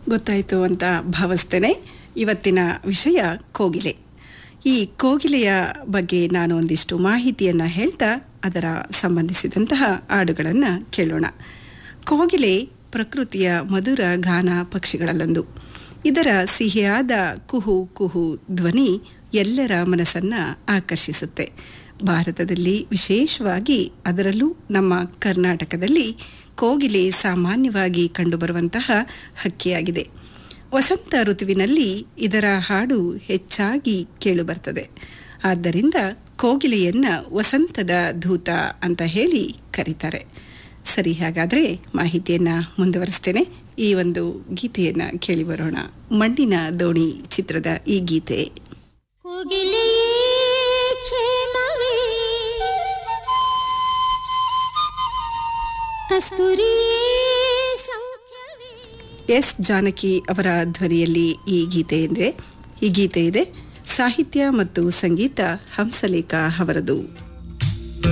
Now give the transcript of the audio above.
ಗೊತ್ತಾಯಿತು ಅಂತ ಭಾವಿಸ್ತೇನೆ ಇವತ್ತಿನ ವಿಷಯ ಕೋಗಿಲೆ ಈ ಕೋಗಿಲೆಯ ಬಗ್ಗೆ ನಾನು ಒಂದಿಷ್ಟು ಮಾಹಿತಿಯನ್ನು ಹೇಳ್ತಾ ಅದರ ಸಂಬಂಧಿಸಿದಂತಹ ಹಾಡುಗಳನ್ನು ಕೇಳೋಣ ಕೋಗಿಲೆ ಪ್ರಕೃತಿಯ ಮಧುರ ಗಾನ ಪಕ್ಷಿಗಳಲ್ಲೊಂದು ಇದರ ಸಿಹಿಯಾದ ಕುಹು ಕುಹು ಧ್ವನಿ ಎಲ್ಲರ ಮನಸ್ಸನ್ನು ಆಕರ್ಷಿಸುತ್ತೆ ಭಾರತದಲ್ಲಿ ವಿಶೇಷವಾಗಿ ಅದರಲ್ಲೂ ನಮ್ಮ ಕರ್ನಾಟಕದಲ್ಲಿ ಕೋಗಿಲೆ ಸಾಮಾನ್ಯವಾಗಿ ಕಂಡುಬರುವಂತಹ ಹಕ್ಕಿಯಾಗಿದೆ ವಸಂತ ಋತುವಿನಲ್ಲಿ ಇದರ ಹಾಡು ಹೆಚ್ಚಾಗಿ ಕೇಳುಬರ್ತದೆ ಆದ್ದರಿಂದ ಕೋಗಿಲೆಯನ್ನ ವಸಂತದ ಧೂತ ಅಂತ ಹೇಳಿ ಕರೀತಾರೆ ಸರಿ ಹಾಗಾದರೆ ಮಾಹಿತಿಯನ್ನು ಮುಂದುವರಿಸ್ತೇನೆ ಈ ಒಂದು ಗೀತೆಯನ್ನು ಕೇಳಿ ಬರೋಣ ಮಣ್ಣಿನ ದೋಣಿ ಚಿತ್ರದ ಈ ಗೀತೆ ಕೋಗಿಲೆ ಕ್ಷೇಮವೇ ಕಸ್ತೂರಿ ಸೌಖ್ಯವೇ ಎಸ್ ಜಾನಕಿ ಅವರ ಧ್ವನಿಯಲ್ಲಿ ಈ ಗೀತೆ ಇದೆ ಈ ಗೀತೆ ಇದೆ ಸಾಹಿತ್ಯ ಮತ್ತು ಸಂಗೀತ ಹಂಸಲೇಖ ಅವರದು